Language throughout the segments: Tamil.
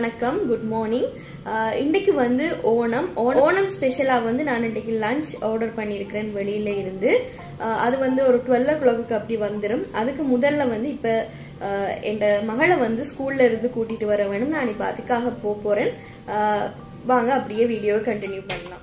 வணக்கம் குட் மார்னிங் இன்னைக்கு வந்து ஓணம் ஓ- ஓணம் ஸ்பெஷலாக வந்து நான் இன்னைக்கு லஞ்ச் ஆர்டர் பண்ணியிருக்கிறேன் வெளியில இருந்து அஹ், அது வந்து ஒரு டுவெல் ஓ கிளாக்கு அப்படி வந்துடும் அதுக்கு முதல்ல வந்து இப்போ என் மகளை வந்து ஸ்கூல்ல இருந்து கூட்டிட்டு வர வேணும் நான் இப்போ அதுக்காக போக போறேன் அஹ், வாங்க அப்படியே வீடியோவை கண்டினியூ பண்ணலாம்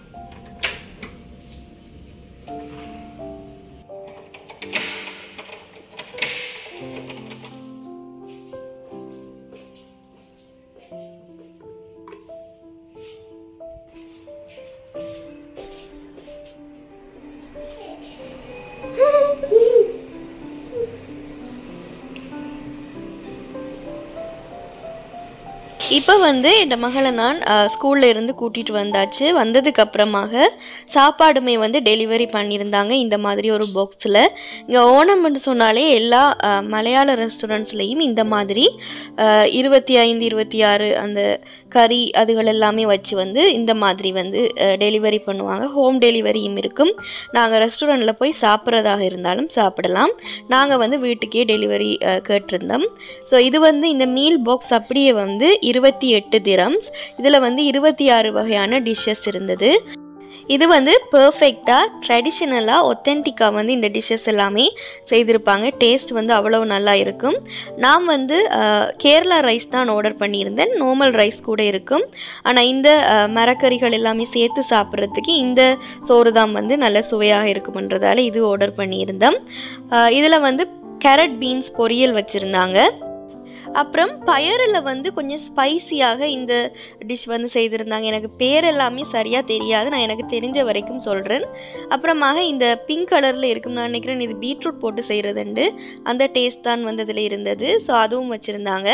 இப்போ வந்து இந்த மகளை நான் ஸ்கூல்ல இருந்து கூட்டிட்டு வந்தாச்சு வந்ததுக்கு அப்புறமாக சாப்பாடுமே வந்து டெலிவரி பண்ணியிருந்தாங்க இந்த மாதிரி ஒரு பாக்ஸில் இங்கே ஓணம்னு சொன்னாலே எல்லா அஹ், மலையாள ரெஸ்டாரண்ட்ஸ்லேயும் இந்த மாதிரி அஹ், இருபத்தி ஐந்து இருபத்தி ஆறு அந்த கறி அதுகள் எல்லாமே வச்சு வந்து இந்த மாதிரி வந்து டெலிவரி பண்ணுவாங்க ஹோம் டெலிவரியும் இருக்கும் நாங்கள் ரெஸ்டாரண்ட்டில் போய் சாப்பிட்றதாக இருந்தாலும் சாப்பிடலாம் நாங்கள் வந்து வீட்டுக்கே டெலிவரி கேட்டிருந்தோம் ஸோ இது வந்து இந்த மீல் பாக்ஸ் அப்படியே வந்து இருபத்தி எட்டு திரம்ஸ் இதில் வந்து இருபத்தி ஆறு வகையான டிஷ்ஷஸ் இருந்தது இது வந்து பர்ஃபெக்டாக ட்ரெடிஷ்னலாக ஒத்தென்டிக்காக வந்து இந்த டிஷ்ஷஸ் எல்லாமே செய்திருப்பாங்க டேஸ்ட் வந்து அவ்வளோ நல்லா இருக்கும் நான் வந்து அஹ், கேரளா ரைஸ் தான் ஆர்டர் பண்ணியிருந்தேன் நார்மல் ரைஸ் கூட இருக்கும் ஆனால் இந்த அஹ், மரக்கறிகள் எல்லாமே சேர்த்து சாப்பிட்றதுக்கு இந்த சோறு தான் வந்து நல்ல சுவையாக இருக்கும்ன்றதால இது ஆர்டர் பண்ணியிருந்தேன் இதில் வந்து கேரட் பீன்ஸ் பொரியல் வச்சுருந்தாங்க அப்புறம் பயறில் வந்து கொஞ்சம் ஸ்பைசியாக இந்த டிஷ் வந்து செய்திருந்தாங்க எனக்கு பேர் எல்லாமே சரியாக தெரியாது நான் எனக்கு தெரிஞ்ச வரைக்கும் சொல்கிறேன் அப்புறமாக இந்த பிங்க் கலரில் இருக்கும் நான் நினைக்கிறேன் இது பீட்ரூட் போட்டு செய்கிறதுண்டு அந்த டேஸ்ட் தான் வந்து அதில் இருந்தது ஸோ அதுவும் வச்சுருந்தாங்க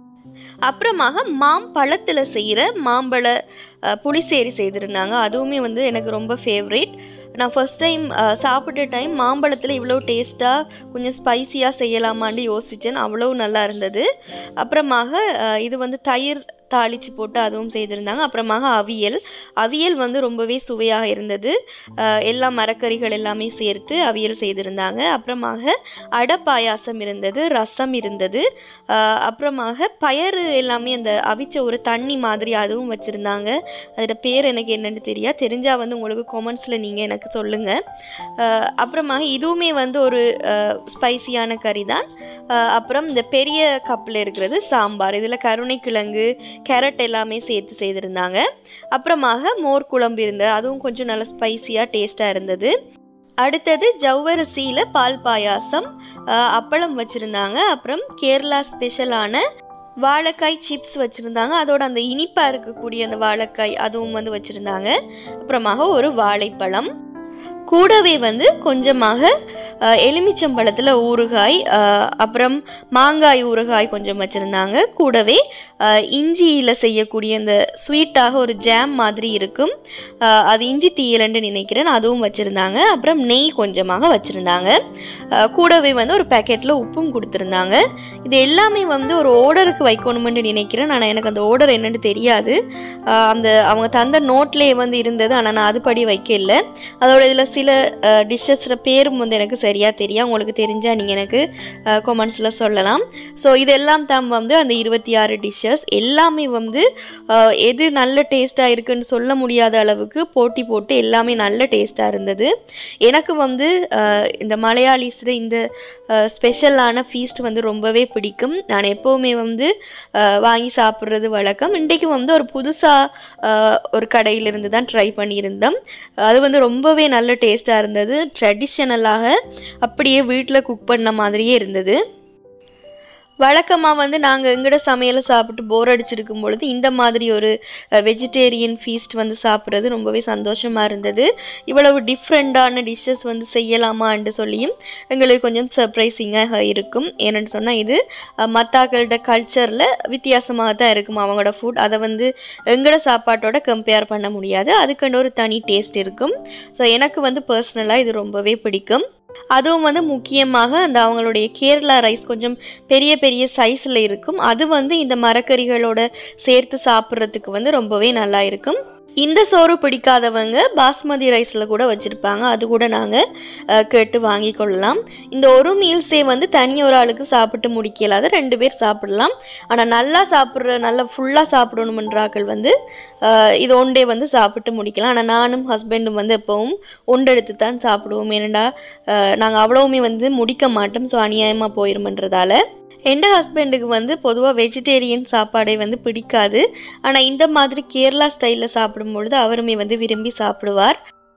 அப்புறமாக மாம்பழத்தில் செய்கிற மாம்பழ அஹ், புளிசேரி செய்திருந்தாங்க அதுவுமே வந்து எனக்கு ரொம்ப ஃபேவரேட் நான் ஃபர்ஸ்ட் டைம் சாப்பிட்ட டைம் மாம்பழத்தில் இவ்வளோ டேஸ்ட்டாக கொஞ்சம் ஸ்பைசியாக செய்யலாமான்னு யோசித்தேன் அவ்வளோ நல்லா இருந்தது அப்புறமாக அஹ், இது வந்து தயிர் தாளித்து போட்டு அதுவும் செய்திருந்தாங்க அப்புறமாக அவியல் அவியல் வந்து ரொம்பவே சுவையாக இருந்தது அஹ், எல்லா மரக்கறிகள் எல்லாமே சேர்த்து அவியல் செய்திருந்தாங்க அப்புறமாக அடை பாயாசம் இருந்தது ரசம் இருந்தது அஹ், அப்புறமாக பயறு எல்லாமே அந்த அவிச்ச ஒரு தண்ணி மாதிரி அதுவும் வச்சுருந்தாங்க அதோட பேர் எனக்கு என்னன்னு தெரியா தெரிஞ்சால் வந்து உங்களுக்கு கொமெண்ட்ஸில் நீங்கள் எனக்கு சொல்லுங்கள் அப்புறமாக இதுவுமே வந்து ஒரு ஸ்பைசியான கறி தான் அஹ், அப்புறம் இந்த பெரிய கப்பில் இருக்கிறது சாம்பார் இதில் கருணைக்கிழங்கு கேரட் எல்லாமே சேர்த்து செய்திருந்தாங்க அப்புறமாக மோர் குழம்பு இருந்தது அதுவும் கொஞ்சம் நல்ல ஸ்பைசியாக டேஸ்ட்டாக இருந்தது அடுத்தது ஜவ்வரிசியில் பால் பாயாசம் அஹ், அப்பளம் வச்சுருந்தாங்க அப்புறம் கேரளா ஸ்பெஷலான வாழைக்காய் சிப்ஸ் வச்சுருந்தாங்க அதோட அந்த இனிப்பாக இருக்கக்கூடிய அந்த வாழைக்காய் அதுவும் வந்து வச்சுருந்தாங்க அப்புறமாக ஒரு வாழைப்பழம் கூடவே வந்து கொஞ்சமாக அஹ், எலுமிச்சம்பழத்தில் ஊறுகாய் அஹ், அப்புறம் மாங்காய் ஊறுகாய் கொஞ்சம் வச்சுருந்தாங்க கூடவே இஞ்சியில் செய்யக்கூடிய இந்த ஸ்வீட்டாக ஒரு ஜாம் மாதிரி இருக்கும் அஹ், அது இஞ்சி தீயலன்னு நினைக்கிறேன் அதுவும் வச்சுருந்தாங்க அப்புறம் நெய் கொஞ்சமாக வச்சுருந்தாங்க கூடவே வந்து ஒரு பேக்கெட்டில் உப்பும் கொடுத்துருந்தாங்க இது எல்லாமே வந்து ஒரு ஆர்டருக்கு வைக்கணுமென்று நினைக்கிறேன் ஆனால் எனக்கு அந்த ஆர்டர் என்னன்னு தெரியாது அஹ், அந்த அவங்க தந்த நோட்லேயே வந்து இருந்தது ஆனால் நான் அதுபடி வைக்கல அதோட இதில் சில டிஷ்ஷஸில் பேரும் வந்து எனக்கு சரியாக தெரியும் உங்களுக்கு தெரிஞ்சால் நீங்கள் எனக்கு கொமெண்ட்ஸில் சொல்லலாம் ஸோ இதெல்லாம் தான் வந்து அந்த இருபத்தி ஆறு டிஷ்ஷஸ் எல்லாமே வந்து அஹ், எது நல்ல டேஸ்ட்டாக இருக்குன்னு சொல்ல முடியாத அளவுக்கு போட்டி போட்டு எல்லாமே நல்ல டேஸ்ட்டாக இருந்தது எனக்கு வந்து அஹ், இந்த மலையாளிஸில் இந்த ஸ்பெஷலான ஃபீஸ்ட் வந்து ரொம்பவே பிடிக்கும் நான் எப்போவுமே வந்து அஹ், வாங்கி சாப்பிட்றது வழக்கம் இன்றைக்கு வந்து ஒரு புதுசாக ஒரு கடையிலிருந்து தான் ட்ரை பண்ணியிருந்தோம் அது வந்து ரொம்பவே நல்ல டேஸ்ட்டாக இருந்தது ட்ரெடிஷ்னலாக அப்படியே வீட்டில் குக் பண்ண மாதிரியே இருந்தது வழக்கமாக வந்து நாங்கள் எங்கட சமையலை சாப்பிட்டு போர் அடிச்சிருக்கும் பொழுது இந்த மாதிரி ஒரு வெஜிடேரியன் ஃபீஸ்ட் வந்து சாப்பிட்றது ரொம்பவே சந்தோஷமாக இருந்தது இவ்வளவு டிஃப்ரெண்ட்டான டிஷ்ஷஸ் வந்து செய்யலாமான்னு சொல்லியும் எங்களுக்கு கொஞ்சம் சர்ப்ரைசிங்காக இருக்கும் ஏன்னு சொன்னால் இது மத்தாக்களோட கல்ச்சரில் வித்தியாசமாக தான் இருக்கும் அவங்களோட ஃபுட் அதை வந்து எங்களோட சாப்பாட்டோட கம்பேர் பண்ண முடியாது அதுக்குன்னு ஒரு தனி டேஸ்ட் இருக்கும் ஸோ எனக்கு வந்து பர்சனலாக இது ரொம்பவே பிடிக்கும் அதுவும் வந்து முக்கியமாக அந்த அவங்களுடைய கேரளா ரைஸ் கொஞ்சம் பெரிய பெரிய சைஸில் இருக்கும் அது வந்து இந்த மரக்கறிகளோட சேர்த்து சாப்பிட்றதுக்கு வந்து ரொம்பவே நல்லா இருக்கும் இந்த சோறு பிடிக்காதவங்க பாஸ்மதி ரைஸில் கூட வச்சுருப்பாங்க அது கூட நாங்கள் கேட்டு வாங்கி கொள்ளலாம் இந்த ஒரு மீல்ஸே வந்து தனி ஒரு ஆளுக்கு சாப்பிட்டு முடிக்கலாத ரெண்டு பேர் சாப்பிடலாம் ஆனால் நல்லா சாப்பிட்ற நல்லா ஃபுல்லாக சாப்பிடணுமன்றாக்கள் வந்து அஹ், இது ஒன்றே வந்து சாப்பிட்டு முடிக்கலாம் ஆனால் நானும் ஹஸ்பண்டும் வந்து எப்பவும் ஒன்றெடுத்து தான் சாப்பிடுவோம் ஏனண்டா நாங்கள் அவ்வளவுமே வந்து முடிக்க மாட்டோம் ஸோ அநியாயமாக போயிருமன்றதால எந்த ஹஸ்பண்டுக்கு வந்து பொதுவாக வெஜிடேரியன் சாப்பாடே வந்து பிடிக்காது ஆனால் இந்த மாதிரி கேரளா ஸ்டைலில் சாப்பிடும்பொழுது அவருமே வந்து விரும்பி சாப்பிடுவார்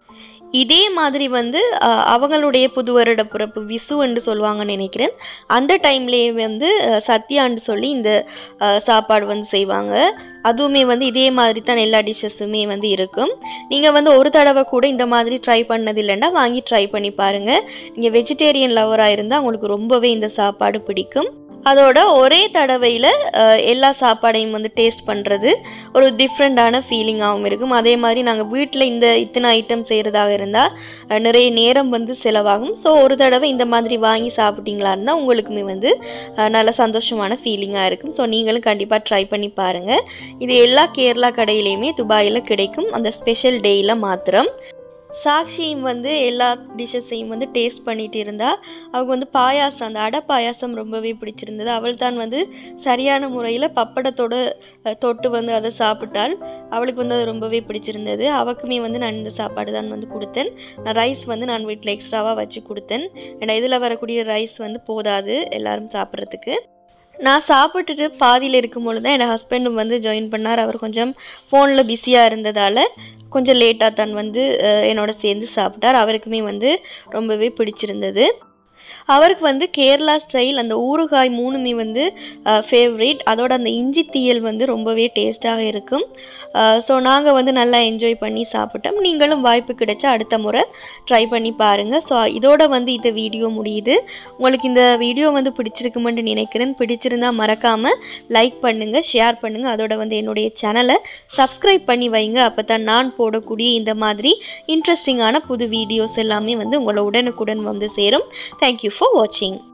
இதே மாதிரி வந்து அஹ், அவங்களுடைய புது வருட பிறப்பு விசு என்று சொல்லுவாங்கன்னு நினைக்கிறேன் அந்த டைம்லேயே வந்து அஹ், சத்யான்னு சொல்லி இந்த அஹ், சாப்பாடு வந்து செய்வாங்க அதுவுமே வந்து இதே மாதிரி தான் எல்லா டிஷ்ஷஸுமே வந்து இருக்கும் நீங்கள் வந்து ஒரு தடவை கூட இந்த மாதிரி ட்ரை பண்ணது இல்லைன்னா வாங்கி ட்ரை பண்ணி பாருங்கள் நீங்கள் வெஜிடேரியன் லவராக இருந்தால் உங்களுக்கு ரொம்பவே இந்த சாப்பாடு பிடிக்கும் அதோட ஒரே தடவையில் எல்லா சாப்பாடையும் வந்து டேஸ்ட் பண்ணுறது ஒரு டிஃப்ரெண்ட்டான ஃபீலிங்காகவும் இருக்கும் அதே மாதிரி நாங்கள் வீட்டில் இந்த இத்தனை ஐட்டம் செய்கிறதாக இருந்தால் நிறைய நேரம் வந்து செலவாகும் ஸோ ஒரு தடவை இந்த மாதிரி வாங்கி சாப்பிட்டீங்களா இருந்தால் உங்களுக்குமே வந்து அஹ், நல்ல சந்தோஷமான ஃபீலிங்காக இருக்கும் ஸோ நீங்களும் கண்டிப்பாக ட்ரை பண்ணி பாருங்கள் இது எல்லா கேரளா கடையிலையுமே துபாயில் கிடைக்கும் அந்த ஸ்பெஷல் டேயில் மாத்திரம் சாக்ஷியும் வந்து எல்லா டிஷ்ஷஸையும் வந்து டேஸ்ட் பண்ணிட்டு இருந்தா அவங்க வந்து பாயாசம் அந்த அடை பாயாசம் ரொம்பவே பிடிச்சிருந்தது அவள் தான் வந்து சரியான முறையில் பப்படத்தோட அஹ், தொட்டு வந்து அதை சாப்பிட்டால் அவளுக்கு வந்து அது ரொம்பவே பிடிச்சிருந்தது அவக்குமே வந்து நான் இந்த சாப்பாடு தான் வந்து கொடுத்தேன் நான் ரைஸ் வந்து நான் வீட்டில் எக்ஸ்ட்ராவாக வச்சு கொடுத்தேன் ஏன்னா இதில் வரக்கூடிய ரைஸ் வந்து போதாது எல்லாரும் சாப்பிட்றதுக்கு நான் சாப்பிட்டுட்டு பாதியில் இருக்கும் பொழுது தான் என் ஹஸ்பண்டும் வந்து ஜாயின் பண்ணார் அவர் கொஞ்சம் ஃபோனில் பிஸியாக இருந்ததால் கொஞ்சம் லேட்டாக தான் வந்து அஹ், என்னோட சேர்ந்து சாப்பிட்டார் அவருக்குமே வந்து ரொம்பவே பிடிச்சிருந்தது அவருக்கு வந்து கேரளா ஸ்டைல் அந்த ஊறுகாய் மூணுமே வந்து ஃபேவரேட் அதோட அந்த இஞ்சி தீயல் வந்து ரொம்பவே டேஸ்ட்டாக இருக்கும் ஸோ நாங்கள் வந்து நல்லா என்ஜாய் பண்ணி சாப்பிட்டோம் நீங்களும் வாய்ப்பு கிடைச்சா அடுத்த முறை ட்ரை பண்ணி பாருங்கள் ஸோ இதோட வந்து இந்த வீடியோ முடியுது உங்களுக்கு இந்த வீடியோ வந்து பிடிச்சிருக்குமென்று நினைக்கிறேன் பிடிச்சிருந்தா மறக்காமல் லைக் பண்ணுங்கள் ஷேர் பண்ணுங்கள் அதோட வந்து என்னுடைய சேனலை சப்ஸ்கிரைப் பண்ணி வைங்க அப்போ தான் நான் போடக்கூடிய இந்த மாதிரி இன்ட்ரெஸ்டிங்கான புது வீடியோஸ் எல்லாமே வந்து உங்களை உடனுக்குடன் வந்து சேரும் தேங்க்யூ ஃபார் வாட்சிங்